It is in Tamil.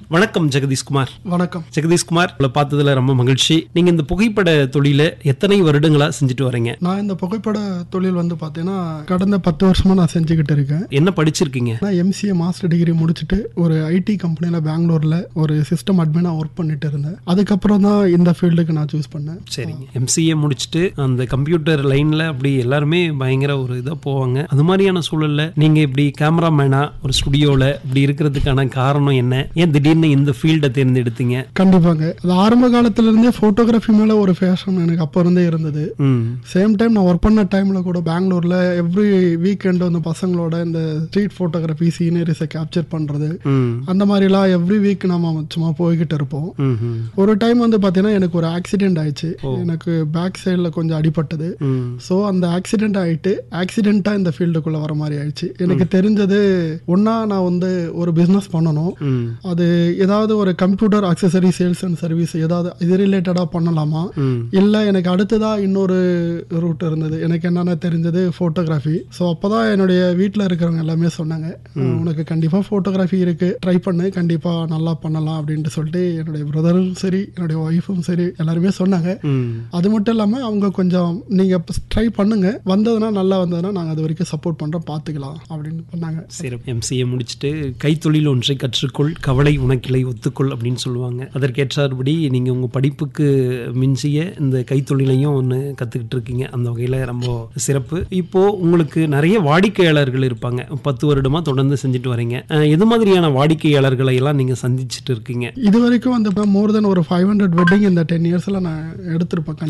வணக்கம் ஜெகதீஷ்குமார் வணக்கம் ஜெகதீஷ்குமார் உங்களை பார்த்ததுல ரொம்ப மகிழ்ச்சி நீங்க இந்த புகைப்பட தொழில எத்தனை வருடங்களா செஞ்சுட்டு வரீங்க நான் இந்த புகைப்பட தொழில் வந்து பார்த்தீங்கன்னா கடந்த பத்து வருஷமா நான் செஞ்சுக்கிட்டு இருக்கேன் என்ன படிச்சிருக்கீங்க நான் எம்சிஏ மாஸ்டர் டிகிரி முடிச்சுட்டு ஒரு ஐடி கம்பெனியில் பெங்களூரில் ஒரு சிஸ்டம் அட்மினாக ஒர்க் பண்ணிட்டு இருந்தேன் அதுக்கப்புறம் தான் இந்த ஃபீல்டுக்கு நான் சூஸ் பண்ணேன் சரிங்க எம்சிஏ முடிச்சுட்டு அந்த கம்ப்யூட்டர் லைன்ல அப்படி எல்லாருமே பயங்கர ஒரு இதா போவாங்க அது மாதிரியான சூழல்ல நீங்க இப்படி கேமராமேனா ஒரு ஸ்டுடியோல இப்படி இருக்கிறதுக்கான காரணம் என்ன ஏன் திடீர்னு இந்த ஃபீல்டை தேர்ந்தெடுத்தீங்க கண்டிப்பாக அது ஆரம்ப காலத்துல இருந்தே ஃபோட்டோகிராஃபி மேலே ஒரு ஃபேஷன் எனக்கு அப்போ இருந்தே இருந்தது ம் சேம் டைம் நான் ஒர்க் பண்ண டைமில் கூட பெங்களூரில் எவ்ரி வீக்கெண்ட் வந்து பசங்களோட இந்த ஸ்ட்ரீட் ஃபோட்டோகிராஃபி சீனரிஸை கேப்சர் பண்ணுறது ம் அந்த மாதிரிலாம் எவ்ரி வீக் நம்ம சும்மா போய்கிட்டு இருப்போம் ம் ம் ஒரு டைம் வந்து பார்த்தீங்கன்னா எனக்கு ஒரு ஆக்சிடென்ட் ஆயிடுச்சு எனக்கு பேக் சைடில் கொஞ்சம் அடிபட்டது ம் ஸோ அந்த ஆக்சிடென்ட் ஆயிட்டு ஆக்சிடென்ட்டாக இந்த ஃபீல்டுக்குள்ளே வர மாதிரி ஆயிடுச்சு எனக்கு தெரிஞ்சது ஒன்றா நான் வந்து ஒரு பிஸ்னஸ் பண்ணணும் ம் அது ஏதாவது ஒரு computer accessory sales and service ஏதாவது இது ரிலேட்டடாக பண்ணலாமா ம் இல்லை எனக்கு அடுத்ததாக இன்னொரு ரூட் இருந்தது எனக்கு என்னென்ன தெரிஞ்சது ஃபோட்டோகிராஃபி ஸோ அப்போ தான் என்னுடைய வீட்டில் இருக்கிறவங்க எல்லாமே சொன்னாங்க உனக்கு கண்டிப்பாக ஃபோட்டோகிராஃபி இருக்குது ட்ரை பண்ணு கண்டிப்பாக நல்லா பண்ணலாம் அப்படின்ட்டு சொல்லிட்டு என்னுடைய பிரதரும் சரி என்னுடைய ஒய்ஃபும் சரி எல்லாருமே சொன்னாங்க ம் அது மட்டும் இல்லாமல் அவங்க கொஞ்சம் நீங்கள் ட்ரை பண்ணுங்க வந்ததுன்னா நல்லா வந்ததுன்னா நாங்கள் அது வரைக்கும் சப்போர்ட் பண்ணுறோம் பார்த்துக்கலாம் அப்படின்னு பண்ணாங்க சரி எம்சிஏ முடிச்சுட்டு கைத்தொழில் ஒன்றை கற்றுக்கொள் கவலை உனக்கிளை ஒத்துக்கொள் அப்படின்னு சொல்லுவாங்க அதற்கேற்றார்படி நீங்கள் உங்கள் படிப்புக்கு மிஞ்சிய இந்த கைத்தொழிலையும் ஒன்று கற்றுக்கிட்டு இருக்கீங்க அந்த வகையில் ரொம்ப சிறப்பு இப்போது உங்களுக்கு நிறைய வாடிக்கையாளர்கள் இருப்பாங்க பத்து வருடமாக தொடர்ந்து செஞ்சுட்டு வரீங்க அஹ், எது மாதிரியான வாடிக்கையாளர்களை எல்லாம் நீங்கள் சந்திச்சுட்டு இருக்கீங்க இது வரைக்கும் வந்து மோர் தென் ஒரு ஃபைவ் ஹண்ட்ரட் வெட்டிங் இந்த டென் இயர்ஸில் நான் எடுத்திருப்பேன்